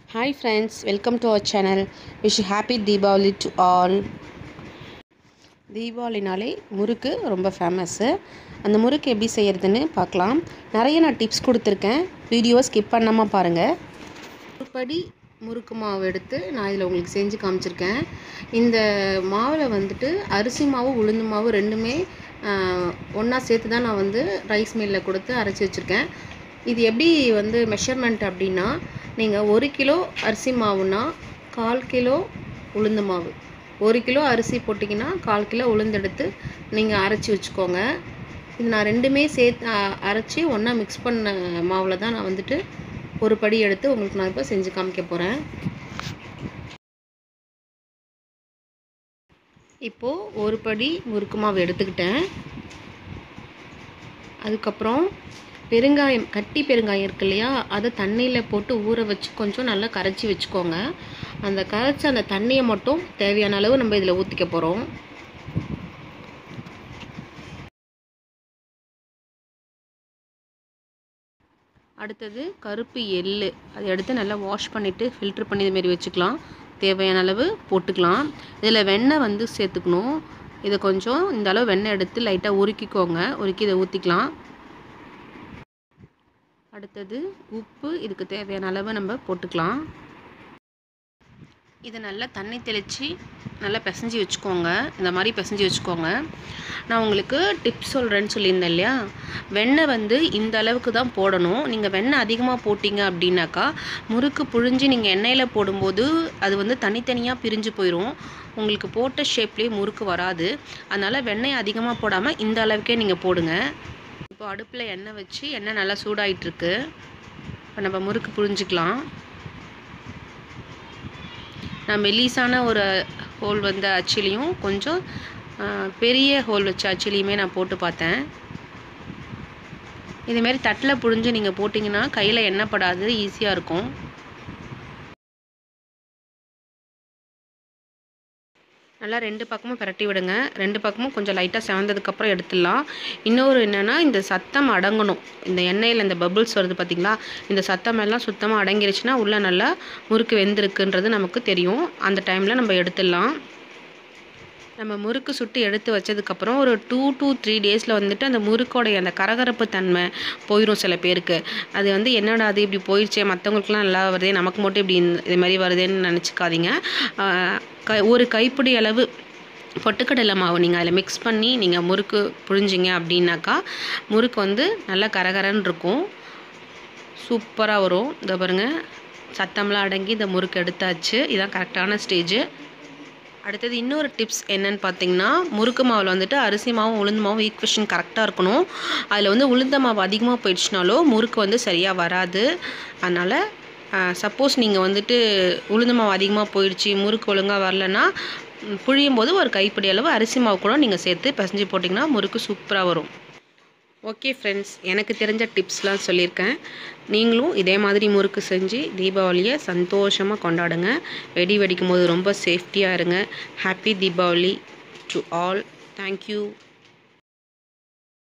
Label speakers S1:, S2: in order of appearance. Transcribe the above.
S1: hi friends welcome to our channel wish happy Deepavali to all தீபாவளினாலே முறுக்கு ரொம்ப famous அந்த முறுக்கு எப்படி செய்கிறதுன்னு பார்க்கலாம் நிறைய நான் டிப்ஸ் கொடுத்துருக்கேன் வீடியோவை ஸ்கிப் பண்ணாமல் பாருங்கள் ஒரு படி முறுக்கு மாவு எடுத்து நான் இதில் உங்களுக்கு செஞ்சு காமிச்சிருக்கேன் இந்த மாவில் வந்துட்டு அரிசி மாவு உளுந்து மாவு ரெண்டுமே ஒன்றா சேர்த்து தான் நான் வந்து ரைஸ் மில்லில் கொடுத்து அரைச்சி வச்சுருக்கேன் இது எப்படி வந்து மெஷர்மெண்ட் அப்படின்னா நீங்கள் ஒரு கிலோ அரிசி மாவுனா கால் கிலோ உளுந்து மாவு ஒரு கிலோ அரிசி போட்டிங்கன்னா கால் கிலோ உளுந்தெடுத்து நீங்கள் அரைச்சி வச்சுக்கோங்க இது நான் ரெண்டுமே சேர்த்து அரைச்சி ஒன்றா மிக்ஸ் பண்ண மாவில் தான் நான் வந்துட்டு ஒரு படி எடுத்து உங்களுக்கு நான் இப்போ செஞ்சு காமிக்க போகிறேன் இப்போது ஒரு படி முறுக்கு மாவு எடுத்துக்கிட்டேன் அதுக்கப்புறம் பெருங்காயம் கட்டி பெருங்காயம் இருக்கு இல்லையா அதை தண்ணியில் போட்டு ஊற வச்சு கொஞ்சம் நல்லா கரைச்சி வச்சுக்கோங்க அந்த கரைச்ச அந்த தண்ணியை மட்டும் தேவையான அளவு நம்ம இதில் ஊற்றிக்க போகிறோம் அடுத்தது கருப்பு எள்ளு அதை எடுத்து நல்லா வாஷ் பண்ணிவிட்டு ஃபில்ட்ரு பண்ணி இதுமாரி வச்சுக்கலாம் தேவையான அளவு போட்டுக்கலாம் இதில் வெண்ணெய் வந்து சேர்த்துக்கணும் இதை கொஞ்சம் இந்த அளவு வெண்ணெய் எடுத்து லைட்டாக உருக்கிக்கோங்க உருக்கி இதை ஊற்றிக்கலாம் அடுத்தது உப்பு இதுக்கு தேவையான அளவு நம்ம போட்டுக்கலாம் இதை நல்லா தண்ணி தெளித்து நல்லா பிசைஞ்சு வச்சுக்கோங்க இந்த மாதிரி பிசைஞ்சு வச்சுக்கோங்க நான் உங்களுக்கு டிப்ஸ் சொல்கிறேன்னு சொல்லியிருந்தேன் இல்லையா வெண்ணெய் வந்து இந்த அளவுக்கு தான் போடணும் நீங்கள் வெண்ணெய் அதிகமாக போட்டிங்க அப்படின்னாக்கா முறுக்கு புழிஞ்சு நீங்கள் எண்ணெயில் போடும்போது அது வந்து தனித்தனியாக பிரிஞ்சு போயிடும் உங்களுக்கு போட்ட ஷேப்லேயே முறுக்கு வராது அதனால் வெண்ணெய் அதிகமாக போடாமல் இந்த அளவுக்கே நீங்கள் போடுங்க இப்போ அடுப்பில் எண்ணெய் வச்சு எண்ணெய் நல்லா சூடாயிட்ருக்கு இப்போ நம்ம முறுக்கு புழிஞ்சிக்கலாம் நான் மெல்லிசான ஒரு ஹோல் வந்த அச்சிலையும் கொஞ்சம் பெரிய ஹோல் வச்ச அச்சிலையுமே நான் போட்டு பார்த்தேன் இதுமாரி தட்டில் புழிஞ்சு நீங்கள் போட்டிங்கன்னா கையில் எண்ணெய் படாது ஈஸியாக இருக்கும் நல்லா ரெண்டு பக்கமும் பரட்டி விடுங்க ரெண்டு பக்கமும் கொஞ்சம் லைட்டாக செவந்ததுக்கப்புறம் எடுத்துடலாம் இன்னொரு என்னென்னா இந்த சத்தம் அடங்கணும் இந்த எண்ணெயில் இந்த பபுள்ஸ் வருது பார்த்திங்களா இந்த சத்தம் எல்லாம் சுத்தமாக அடங்கிருச்சுன்னா உள்ளே நல்லா முறுக்கு வெந்திருக்குன்றது நமக்கு தெரியும் அந்த டைமில் நம்ம எடுத்துடலாம் நம்ம முறுக்கு சுட்டு எடுத்து வச்சதுக்கப்புறம் ஒரு டூ டூ த்ரீ டேஸில் வந்துட்டு அந்த முறுக்கோடைய அந்த கரகரப்பு தன்மை போயிடும் சில பேருக்கு அது வந்து என்னடா அது இப்படி போயிடுச்சே மற்றவங்களுக்குலாம் நல்லா வருதே நமக்கு மட்டும் இப்படி இது மாதிரி வருதேன்னு நினச்சிக்காதீங்க க ஒரு கைப்பிடி அளவு பொட்டுக்கடலை மாவு நீங்கள் அதில் மிக்ஸ் பண்ணி நீங்கள் முறுக்கு புழிஞ்சிங்க அப்படின்னாக்கா முறுக்கு வந்து நல்லா கரகரன்னு இருக்கும் சூப்பராக வரும் இதை பாருங்கள் சத்தம்லாம் அடங்கி இந்த முறுக்கு எடுத்தாச்சு இதுதான் கரெக்டான ஸ்டேஜு அடுத்தது இன்னொரு டிப்ஸ் என்னன்னு பார்த்தீங்கன்னா முறுக்கு மாவில் வந்துட்டு அரிசி மாவும் உளுந்து மாவும் ஈக்குவேஷன் கரெக்டாக இருக்கணும் அதில் வந்து உளுந்த மாவு அதிகமாக போயிடுச்சுனாலோ முறுக்கு வந்து சரியாக வராது அதனால் சப்போஸ் நீங்கள் வந்துட்டு உளுந்து மாவு அதிகமாக போயிடுச்சு முறுக்கு ஒழுங்காக வரலன்னா புழியும் போது ஒரு கைப்பிடி அளவு அரிசி மாவு கூட நீங்கள் சேர்த்து பிசைஞ்சு போட்டிங்கன்னா முறுக்கு சூப்பராக வரும் ஓகே ஃப்ரெண்ட்ஸ் எனக்கு தெரிஞ்ச டிப்ஸ்லாம் சொல்லியிருக்கேன் நீங்களும் இதே மாதிரி முறுக்கு செஞ்சு தீபாவளியை சந்தோஷமாக கொண்டாடுங்க வெடி வெடிக்கும் போது ரொம்ப சேஃப்டியாக இருங்க happy Deepavali to all thank you